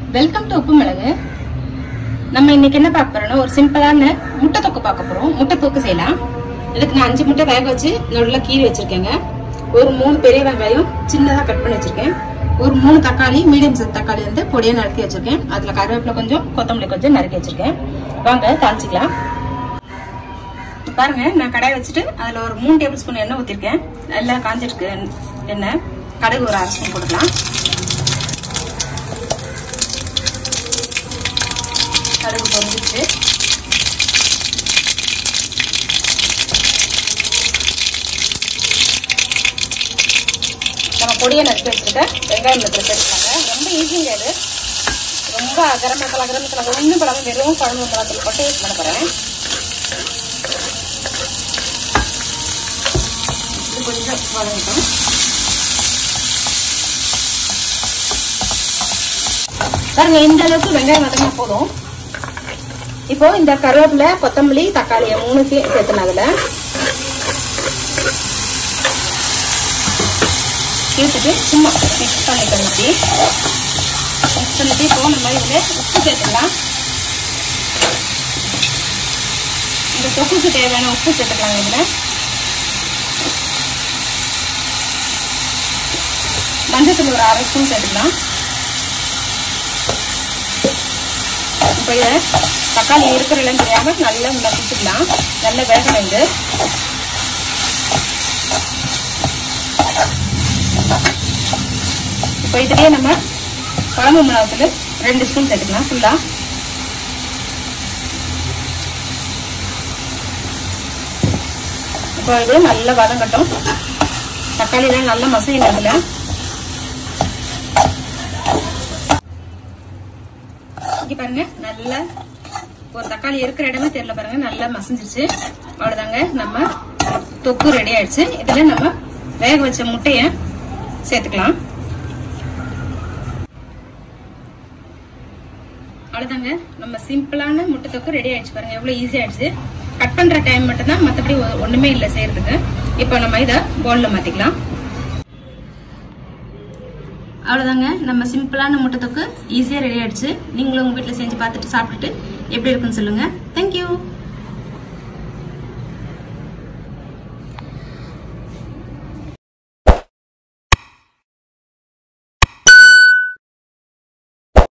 welcome to உப்பு மிளகு நம்ம இன்னைக்கு என்ன பார்க்க போறோம்னா ஒரு சிம்பிளான முட்டை தொக்கு பார்க்க போறோம் முட்டை தொக்கு செய்யலாம் இதுக்கு நான் அஞ்சு முட்டை வேக வச்சு நடுவில் கீறி வச்சிருக்கேங்க ஒரு மூணு பெரிய வெங்காயம் சின்னதாக கட் பண்ணி வச்சிருக்கேன் ஒரு மூணு தக்காளி மீடியம் சைஸ் தக்காளி வந்து பொடியாக நறுக்கி வச்சிருக்கேன் அதில் கருவேப்பிலை கொஞ்சம் கொத்தமல்லி கொஞ்சம் நறுக்கி வச்சிருக்கேன் வாங்க தாளிச்சிக்கலாம் பாருங்க நான் கடாய் வச்சுட்டு அதில் ஒரு மூணு டேபிள் ஸ்பூன் எண்ணெய் ஊற்றிருக்கேன் நல்லா காஞ்சிருக்கு எண்ணெய் கடுகு ஒரு அரை ஸ்பூன் போட்டுக்கலாம் கடுகு பொரிஞ்சிச்சு நம்ம பொடியை நறுக்கி வச்சுருக்க வெங்காயம் நறுக்கி சேர்த்துக்காங்க ரொம்ப ஈஸிங்க இது ரொம்ப கரம் மசாலா கரம் மசாலா ஒன்றும் படாமல் வெறும் குழம்பு மிளகாத்தூள் போட்டு யூஸ் பண்ண போகிறேன் இது கொஞ்சம் வதங்கிட்டோம் பாருங்க இந்த அளவுக்கு வெங்காயம் வதங்கினா போதும் இப்போ இந்த கருவேப்பிலை கொத்தமல்லி தக்காளி மூணுத்தையும் சேர்த்துன அதுல சேர்த்துட்டு சும்மா மிக்ஸ் பண்ணிக்கணும் அப்படி மிக்ஸ் பண்ணிட்டு இப்போ நம்ம இதுல உப்பு சேர்த்துக்கலாம் இந்த தொக்குக்கு தேவையான உப்பு சேர்த்துக்கலாம் இதுல மஞ்சத்தூள் ஒரு அரை ஸ்பூன் சேர்த்துக்கலாம் இப்போ இதை தக்காளி இருக்கிறதுலாம் தெரியாம நல்லா நசுக்கலாம் நல்லா வேகணும் இது இப்போ இதுலயே நம்ம குழம்பு மிளகாத்தூள் ரெண்டு ஸ்பூன் சேர்த்துக்கலாம் ஃபுல்லா இப்போ இது நல்லா வதங்கட்டும் தக்காளிலாம் நல்லா மசியணும் அதுல இங்க பாருங்க நல்லா ஒரு தக்காளி இருக்கிற இடமே தெரியல பாருங்க நல்லா மசிஞ்சிருச்சு அவ்வளவுதாங்க நம்ம தொக்கு ரெடி ஆயிடுச்சு இதுல நம்ம வேக வச்ச முட்டைய சேர்த்துக்கலாம் அவ்வளவுதாங்க நம்ம சிம்பிளான முட்டை தொக்கு ரெடி ஆயிடுச்சு பாருங்க எவ்வளவு ஈஸி ஆயிடுச்சு கட் பண்ற டைம் மட்டும் தான் மத்தபடி ஒண்ணுமே இல்லை செய்யறதுக்கு இப்போ நம்ம இதை பவுல்ல மாத்திக்கலாம் அவ்வளோதாங்க நம்ம சிம்பிளான முட்டை தொக்கு ஈஸியாக ரெடி ஆயிடுச்சு நீங்களும் உங்கள் வீட்டில் செஞ்சு பார்த்துட்டு சாப்பிட்டுட்டு எப்படி இருக்குன்னு சொல்லுங்கள் தேங்க்யூ